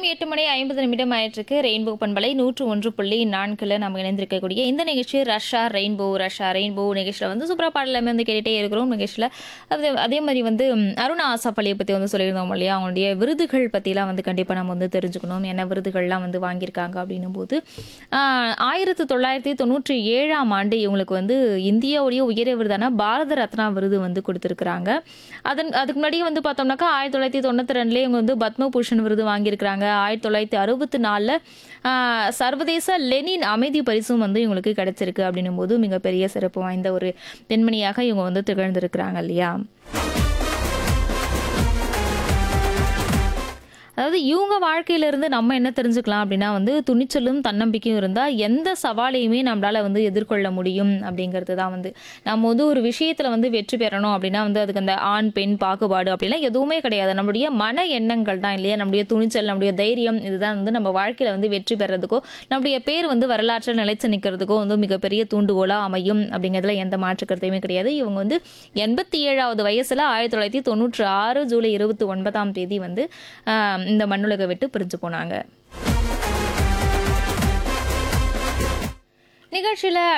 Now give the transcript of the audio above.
எட்டு மணி ஐம்பது நிமிடம் ஆயிட்டிருக்கு ரெயின்போ பண்பலை நூற்று ஒன்று புள்ளி நான்கில் நம்ம இணைந்திருக்கக்கூடிய இந்த நிகழ்ச்சி ரஷ்யா ரெயின்போ ரஷ்யா ரெயின்போ நிகழ்ச்சியில் வந்து சூப்பராக பாடல் எல்லாமே வந்து கேட்டுகிட்டே இருக்கிறோம் நிகழ்ச்சியில் அது அதே மாதிரி வந்து ம், அருணா ஆசாப்பள்ளியை பற்றி வந்து சொல்லியிருந்தோம் இல்லையா அவங்களுடைய விருதுகள் பற்றிலாம் வந்து கண்டிப்பாக நம்ம வந்து தெரிஞ்சுக்கணும் என்ன விருதுகள்லாம் வந்து வாங்கியிருக்காங்க அப்படின்னும் போது ஆஹ், ஆயிரத்தி தொள்ளாயிரத்தி தொண்ணூற்றி ஏழாம் ஆண்டு இவங்களுக்கு வந்து இந்தியாவுடைய உயரிய விருதான பாரத ரத்னா விருது வந்து கொடுத்துருக்குறாங்க அதன் அதுக்கு முன்னாடியே வந்து பார்த்தோம்னாக்கா ஆயிரத்தி தொள்ளாயிரத்தி தொண்ணூற்றி ரெண்டுலேயே இவங்க வந்து பத்மபூஷன் விருது வாங்கியிருக்கிறாங்க ஆயிரத்தி தொள்ளாயிரத்தி அறுபத்தி நாலில் சர்வதேச லெனின் அமைதி பரிசும் வந்து இவங்களுக்கு கிடைச்சிருக்கு அப்படின்னும் போது மிகப்பெரிய சிறப்பு வாய்ந்த ஒரு பெண்மணியாக இவங்க வந்து திகழ்ந்திருக்கிறாங்க இல்லையா அதாவது இவங்க வாழ்க்கையிலிருந்து நம்ம என்ன தெரிஞ்சுக்கலாம் அப்படின்னா வந்து துணிச்சலும் தன்னம்பிக்கையும் இருந்தால் எந்த சவாலையுமே நம்மளால வந்து எதிர்கொள்ள முடியும் அப்படிங்கிறது தான் வந்து நம்ம வந்து ஒரு விஷயத்தில் வந்து வெற்றி பெறணும் அப்படின்னா வந்து அதுக்கு அந்த ஆண் பெண் பாகுபாடு அப்படிலாம் எதுவுமே கிடையாது நம்மளுடைய மன எண்ணங்கள் தான் இல்லையா நம்முடைய துணிச்சல் நம்முடைய தைரியம் இதுதான் வந்து நம்ம வாழ்க்கையில் வந்து வெற்றி பெறதுக்கோ நம்முடைய பேர் வந்து வரலாற்றில் நிலைச்சு நிற்கிறதுக்கோ வந்து மிகப்பெரிய தூண்டுகோலாக அமையும் அப்படிங்கிறதுல எந்த மாற்று கருத்தையுமே கிடையாது இவங்க வந்து எண்பத்தி ஏழாவது வயசில் ஆயிரத்தி தொள்ளாயிரத்தி தொண்ணூற்றி ஆறு ஜூலை இருபத்தி ஒன்பதாம் தேதி வந்து ஆஹ், இந்த மண்ணுலகை விட்டு பிரிஞ்சு போனாங்க நிகழ்ச்சியில்